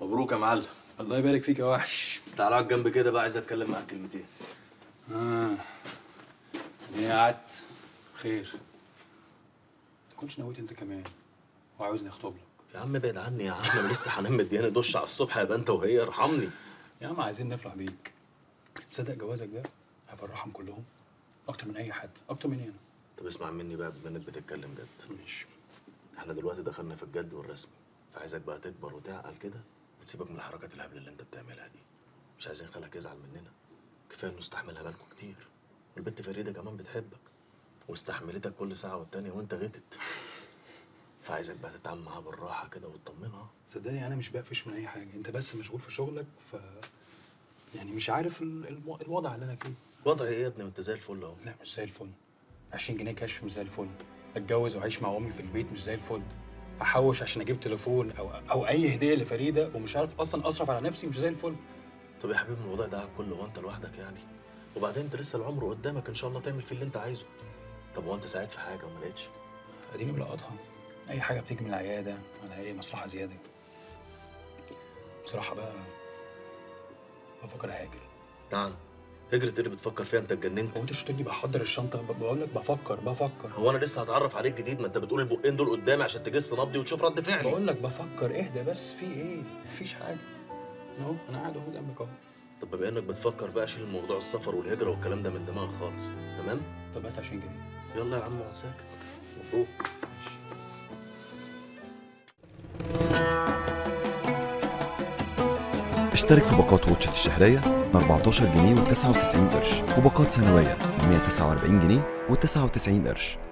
مبروك يا معلم الله يبارك فيك يا وحش تعال اقعد جنب كده بقى عايز اتكلم معاك كلمتين اه ايه قعدت خير تكونش نويت انت كمان وعاوزني اخطب لك يا عم ابعد عني يا عم انا لسه هنام مدياني دش على الصبح يبقى انت وهي ارحمني يا عم عايزين نفرح بيك تصدق جوازك ده هيفرحهم كلهم اكتر من اي حد اكتر مني انا طب اسمع مني بقى بما انك بتتكلم جد ماشي احنا دلوقتي دخلنا في الجد والرسمي فعايزك بقى تكبر وتعقل كده وتسيبك من الحركات الهبله اللي انت بتعملها دي مش عايزين خالك يزعل مننا كفايه انه استحملها بالكم كتير والبت فريده كمان بتحبك واستحملتك كل ساعه والتانيه وانت غتت فعايزك بقى تتعامل معاها بالراحه كده وتطمنها صدقني انا مش بقفش من اي حاجه انت بس مشغول في شغلك ف يعني مش عارف ال- الو- الوضع اللي انا فيه وضعي ايه يا ابني ما انت زي الفل اهو لا مش زي الفل 20 جنيه كشف مش زي الفل اتجوز واعيش مع امي في البيت مش زي الفل احوش عشان اجيب تليفون او او اي هديه لفريده ومش عارف اصلا اصرف على نفسي مش زي الفل طب يا حبيبي الوضع ده على الكل هو انت لوحدك يعني وبعدين انت لسه العمر قدامك ان شاء الله تعمل فيه اللي انت عايزه طب هو انت ساعد في حاجه وما لقيتش اديني بلقطها اي حاجه بتيجي من العياده على اي مصلحه زياده بصراحه بقى بفكر اهاجر نعم هجرة اللي بتفكر فيها انت اتجننت هو انت شو تقولي بحضر الشنطه ب- بقول لك بفكر بفكر هو انا لسه هتعرف عليك جديد ما انت بتقول البقين دول قدامي عشان تجس نبضي وتشوف رد فعلي بقول لك بفكر اهدى بس في ايه مفيش حاجه اهو انا قاعد اهو جنبك اهو طب بما انك بتفكر بقى شيل موضوع السفر والهجره والكلام ده من دماغك خالص تمام طب هات 20 جنيه يلا يا عم اقعد ساكت مبروك اشترك في باقات واتشت الشهرية ب 14 جنيه و99 قرش وباقات سنوية ب 149 جنيه و99 قرش